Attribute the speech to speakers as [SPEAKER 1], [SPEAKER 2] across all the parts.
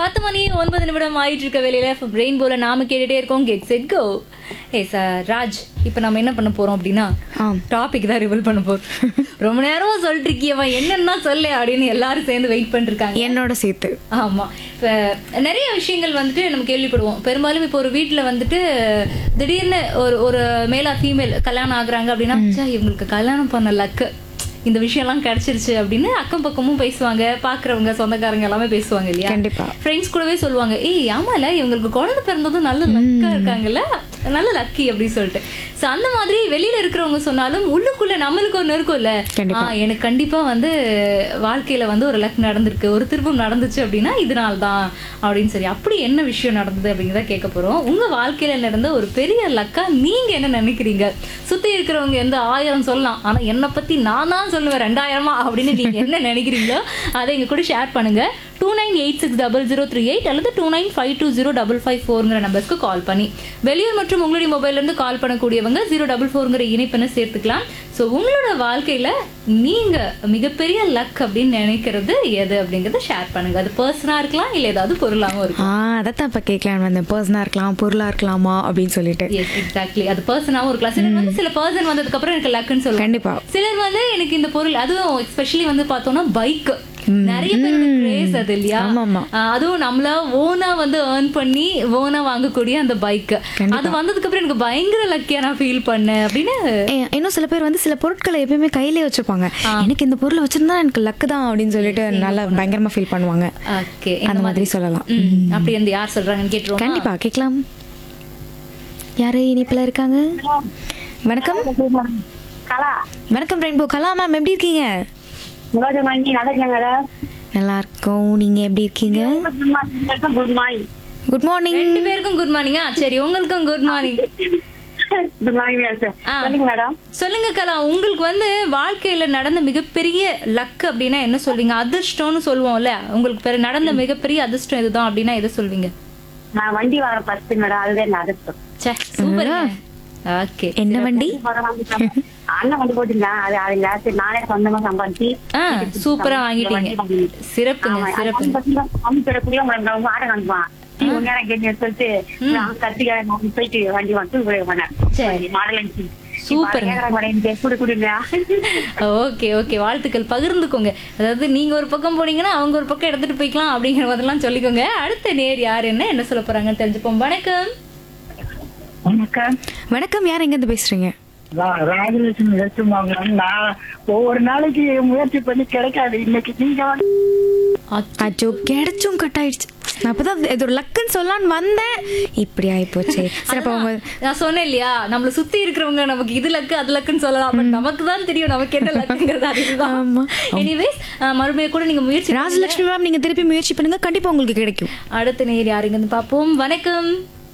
[SPEAKER 1] பத்து மணி ஒன்பது நிமிடம் ஆயிட்டு இருக்க வேலையில ரெயின்போல நாம கேட்டுட்டே இருக்கோம் கெட் செட் கோ ஏ சார் ராஜ் இப்போ நம்ம என்ன பண்ண போறோம் அப்படின்னா
[SPEAKER 2] ஆம்.
[SPEAKER 1] டாபிக் தான் ரிவல் பண்ண போறோம் ரொம்ப நேரமா சொல்லிட்டு இருக்கியவா என்னன்னா சொல்லு அப்படின்னு எல்லாரும் சேர்ந்து வெயிட் பண்ணிட்டு இருக்காங்க
[SPEAKER 2] என்னோட சேர்த்து
[SPEAKER 1] ஆமா இப்ப நிறைய விஷயங்கள் வந்துட்டு நம்ம கேள்விப்படுவோம் பெரும்பாலும் இப்போ ஒரு வீட்ல வந்துட்டு திடீர்னு ஒரு ஒரு மேலா ஃபீமேல் கல்யாணம் ஆகுறாங்க அப்படின்னா ச்சே, இவங்களுக்கு கல்யாணம் பண்ண லக்கு இந்த விஷயம்லாம் கிடைச்சிருச்சு அப்படின்னு அக்கம் பக்கமும் பேசுவாங்க பாக்குறவங்க சொந்தக்காரங்க எல்லாமே பேசுவாங்க இல்லையா
[SPEAKER 2] கண்டிப்பா
[SPEAKER 1] ஃப்ரெண்ட்ஸ் கூடவே சொல்லுவாங்க ஏய் ஆமால இவங்களுக்கு குழந்தை பிறந்ததும் நல்ல லக்கா இருக்காங்கல்ல நல்ல லக்கி அப்படின்னு சொல்லிட்டு சோ அந்த மாதிரி வெளியில இருக்கிறவங்க சொன்னாலும் உள்ளுக்குள்ள நம்மளுக்கு ஒண்ணு இருக்கும்ல
[SPEAKER 2] கண்டிப்பா.
[SPEAKER 1] ஆ, எனக்கு கண்டிப்பா வந்து வாழ்க்கையில வந்து ஒரு லக் நடந்திருக்கு ஒரு திருப்பம் நடந்துச்சு அப்படின்னா இதனால தான் அப்படின்னு சரி அப்படி என்ன விஷயம் நடந்தது அப்படிங்கிறத கேட்க போறோம் உங்க வாழ்க்கையில நடந்த ஒரு பெரிய லக்கா நீங்க என்ன நினைக்கிறீங்க சுத்தி இருக்கிறவங்க எந்த ஆயிரம் சொல்லலாம் ஆனா என்னை பத்தி நான் தான் சொல்லுவேன் ரெண்டாயிரமா அப்படின்னு நீங்க என்ன நினைக்கிறீங்களோ அதை எங்க கூட ஷேர் பண்ணுங்க two nine eight six double zero three eight அல்லது two nine five two zero double five ஃபோருங்கிற நம்பர்ஸ்க்கு கால் பண்ணி வெளியூர் மற்றும் உங்களுடைய மொபைல்ல இருந்து கால் பண்ணக்கூடியவங்க ஜீரோ டபுள் ஃபோருங்கிற இணைப்பெண்ணை சேர்த்துக்கலாம் ஸோ உங்களோட வாழ்க்கையில நீங்க மிகப்பெரிய லக் அப்படின்னு நினைக்கிறது எது அப்படிங்கறத ஷேர் பண்ணுங்க அது பர்சனா இருக்கலாம் இல்ல ஏதாவது பொருளாகவும் இருக்கும்
[SPEAKER 2] ஆ அதைத்தான் இப்போ கேட்கலான்னு வந்தேன் பர்சனாக இருக்கலாம் பொருளாக இருக்கலாமா அப்படின்னு சொல்லிட்டு
[SPEAKER 1] எஸ் எக்ஸாக்ட்லி அது பர்சனாவும் இருக்கலாம் சிலர் வந்து சில பர்சன் வந்ததுக்கு அப்புறம் எனக்கு லக்குன்னு சொல்லுவாங்க
[SPEAKER 2] கண்டிப்பா
[SPEAKER 1] சிலர் வந்து எனக்கு இந்த பொருள் அதுவும் எஸ்பெஷலி வந்து பார்த்தோம்னா பைக் நிறைய பேரோட கிரேஸ் அது இல்லையா
[SPEAKER 2] ஆமாமா.
[SPEAKER 1] ஆஹ் அதுவும் நம்மள ஓனா வந்து ஏர்ன் பண்ணி ஓனா வாங்கக்கூடிய அந்த பைக் அது வந்ததுக்கு அப்புறம் எனக்கு பயங்கர லக்கியா நான் ஃபீல் பண்ணேன் அப்படின்னு
[SPEAKER 2] ஏ, இன்னும் சில பேர் வந்து சில பொருட்களை எப்பயுமே கையிலே வச்சிருப்பாங்க எனக்கு இந்த பொருளை வச்சிருந்தா எனக்கு லக்கு தான் அப்படின்னு சொல்லிட்டு நல்லா பயங்கரமா ஃபீல் பண்ணுவாங்க
[SPEAKER 1] ஓகே
[SPEAKER 2] அந்த மாதிரி சொல்லலாம்
[SPEAKER 1] அப்படி அந்த யார் சொல்றாங்கன்னு கேட்டுருவோம்
[SPEAKER 2] கண்டிப்பா கேட்கலாம் யாரு இனிப்புல இருக்காங்க வணக்கம்
[SPEAKER 3] கலா
[SPEAKER 2] வணக்கம் ரெயின்போ கலா மேம் எப்படி இருக்கீங்க
[SPEAKER 3] முகாஜி மணி நல்லா இருக்காங்கடா
[SPEAKER 2] நல்லா இருக்கோம் நீங்க எப்படி இருக்கீங்க
[SPEAKER 3] குட் மார்னிங்
[SPEAKER 2] குட் மார்னிங்
[SPEAKER 1] ரெண்டு பேருக்கும் குட் மார்னிங்கா சரி உங்களுக்கும் good morning
[SPEAKER 3] good morning sir
[SPEAKER 1] ஆ.
[SPEAKER 3] சொல்லுங்க மேடம்
[SPEAKER 1] சொல்லுங்க கலா உங்களுக்கு வந்து வாழ்க்கையில நடந்த மிகப்பெரிய லக் அப்படின்னா என்ன சொல்வீங்க அதிர்ஷ்டம்னு சொல்லுவோம்ல உங்களுக்கு பெரு- நடந்த மிகப்பெரிய அதிர்ஷ்டம் இதுதான் அப்படின்னா எதை சொல்வீங்க
[SPEAKER 3] நான் வண்டி வாங்க ஃபர்ஸ்ட் மேடம் அதுதான் என்ன அதிர்ஷ்டம்
[SPEAKER 1] ச்சே சூப்பர் ஓகே
[SPEAKER 2] என்ன வண்டி
[SPEAKER 3] அண்ணன் வண்டி போட்டுருந்தேன் அது அது லாஸ்ட் நானே சொந்தமா சம்பாதிச்சு
[SPEAKER 1] ஆ சூப்பரா வாங்கிட்டீங்க சிறப்புங்க சிறப்புங்க
[SPEAKER 3] அமிக்கிறதுக்குள்ள உங்க ஆட்டை காமிப்பான் நீ ஒரு நேரம் கேட்டு சொல்லிட்டு நான் கத்திரிக்காய் நான் போயிட்டு வண்டி வந்து உபயோகம்
[SPEAKER 1] சரி.
[SPEAKER 3] பண்ணேன் மாடல் அனுப்பிச்சு
[SPEAKER 1] சூப்பருங்க.
[SPEAKER 3] குடு குடுங்க
[SPEAKER 1] ஓகே ஓகே வாழ்த்துக்கள் பகிர்ந்துக்கோங்க அதாவது நீங்க ஒரு பக்கம் போனீங்கன்னா அவங்க ஒரு பக்கம் எடுத்துட்டு போய்க்கலாம் அப்படிங்கிற மாதிரிலாம் சொல்லிக்கோங்க அடுத்த நேர் யார் என்ன என்ன சொல்ல போறாங்கன்னு தெரிஞ்சுப்போம் வணக்கம்
[SPEAKER 3] வணக்கம்
[SPEAKER 2] வணக்கம் யார் எங்க இருந்து பேசுறீங்க
[SPEAKER 4] நான் ராஜலட்சுமி எடுத்துமாங்க நான் ஒவ்வொரு நாளைக்கு முயற்சி பண்ணி கிடைக்காது இன்னைக்கு நீங்க வந்து
[SPEAKER 2] அச்சோ கிடைச்சும் கட் ஆயிடுச்சு நான் அப்பதான் இது ஒரு லக்குன்னு சொல்லலான்னு வந்தேன் இப்படி ஆயிப்போச்சு சரி அப்ப உங்க
[SPEAKER 1] நான் சொன்னேன் இல்லையா நம்மள சுத்தி இருக்கிறவங்க நமக்கு இது லக்கு அது லக்குன்னு சொல்லலாம் பட் நமக்கு தான் தெரியும் நமக்கு என்ன லக்குங்கிறது அதுதான்
[SPEAKER 2] ஆமா.
[SPEAKER 1] எனிவேஸ் மறுபடியும் கூட நீங்க முயற்சி பண்ணுங்க.
[SPEAKER 2] ராஜலட்சுமி மேம் நீங்க திருப்பி முயற்சி பண்ணுங்க கண்டிப்பா உங்களுக்கு கிடைக்கும்
[SPEAKER 1] அடுத்த நேர் யாருங்க இருந்து பாப்போம் வணக்கம்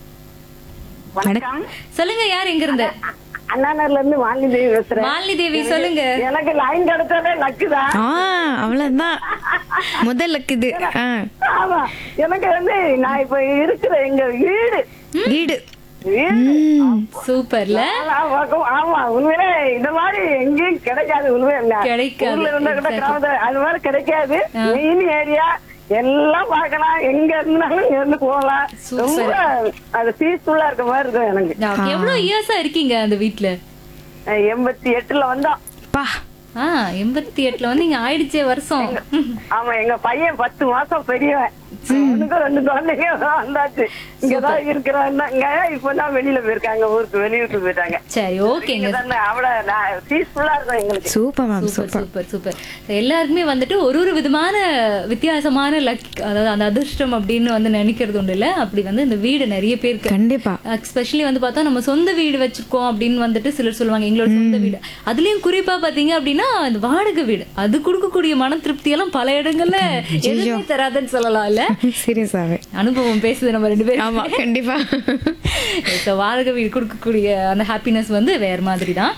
[SPEAKER 3] வணக்கம்
[SPEAKER 1] சொல்லுங்க யார் எங்க இருந்து
[SPEAKER 3] அண்ணாநகர்ல இருந்து வாங்கி தேவி பேசுறேன்
[SPEAKER 1] மாலினி தேவி சொல்லுங்க
[SPEAKER 3] எனக்கு லைன் கிடைச்சாலே லக்குதான்
[SPEAKER 2] ஆ அவ்வளவுதான் முதல் லக்கு இது ஆ
[SPEAKER 3] ஆமா எனக்கு வந்து நான் இப்ப இருக்கிற எங்க வீடு
[SPEAKER 2] வீடு
[SPEAKER 3] வீடு
[SPEAKER 2] ம்.
[SPEAKER 1] சூப்பர்ல
[SPEAKER 3] ஆமா, பக்கம்- ஆமா உண்மையிலே இந்த மாதிரி எங்கேயும் கிடைக்காது உண்மையில
[SPEAKER 1] கிடைக்காது.
[SPEAKER 3] ஊர்ல இருந்தா கூட
[SPEAKER 1] Exactly.
[SPEAKER 3] கிராமத்துல அது மாதிரி கிடைக்காது மெயின் ஏரியா எல்லாம் பார்க்கலாம் எங்க இருந்தாலும் இங்க இருந்து போகலாம்
[SPEAKER 1] Super.
[SPEAKER 3] ரொம்ப அது பீஸ்ஃபுல்லா இருக்க மாதிரி இருக்கும் எனக்கு
[SPEAKER 1] நான் எவ்வளவு இயர்ஸா இருக்கீங்க அந்த வீட்ல
[SPEAKER 3] அஹ் எண்பத்தி எட்டுல வந்தோம்
[SPEAKER 2] பா
[SPEAKER 1] ஆ எண்பத்தி எட்டுல வந்து இங்க ஆயிடுச்சே வருஷம்
[SPEAKER 3] ஆமா எங்க பையன் பத்து மாசம் பெரியவன் அவனுக்கும் ரெண்டு குழந்தைங்க வந்தாச்சு இங்கதான் இருக்கிறாங்க இப்பதான் வெளியில போயிருக்காங்க ஊருக்கு வெளியூருக்கு போயிட்டாங்க
[SPEAKER 1] சரி ஓகேங்க
[SPEAKER 3] இங்கதான் அவ்வளவு பீஸ்ஃபுல்லா இருக்கும் எங்களுக்கு
[SPEAKER 2] super ma'am
[SPEAKER 1] super
[SPEAKER 2] super
[SPEAKER 1] super super எல்லாருக்குமே வந்துட்டு ஒரு ஒரு விதமான வித்தியாசமான லக் அதாவது அந்த அதிர்ஷ்டம் அப்படின்னு வந்து நினைக்கிறது உண்டு இல்ல அப்படி வந்து இந்த வீடு நிறைய பேருக்கு
[SPEAKER 2] கண்டிப்பா
[SPEAKER 1] எஸ்பெஷலி வந்து பார்த்தா நம்ம சொந்த வீடு வச்சிருக்கோம் அப்படின்னு வந்துட்டு சிலர் சொல்லுவாங்க எங்களோட சொந்த வீடு அதுலயும் குறிப்பா பாத்தீங்க அப்படின்னா அந்த வாடகை வீடு அது கொடுக்கக்கூடிய மன திருப்தி எல்லாம் பல இடங்கள்ல எதுவுமே தராதுன்னு சொல்லலாம் இல்ல
[SPEAKER 2] சீரியஸாவே
[SPEAKER 1] அனுபவம் பேசுது நம்ம ரெண்டு பேரும்
[SPEAKER 2] ஆமா கண்டிப்பா
[SPEAKER 1] So, வாடகை வீடு கொடுக்கக்கூடிய அந்த ஹாப்பினஸ் வந்து வேற மாதிரி தான்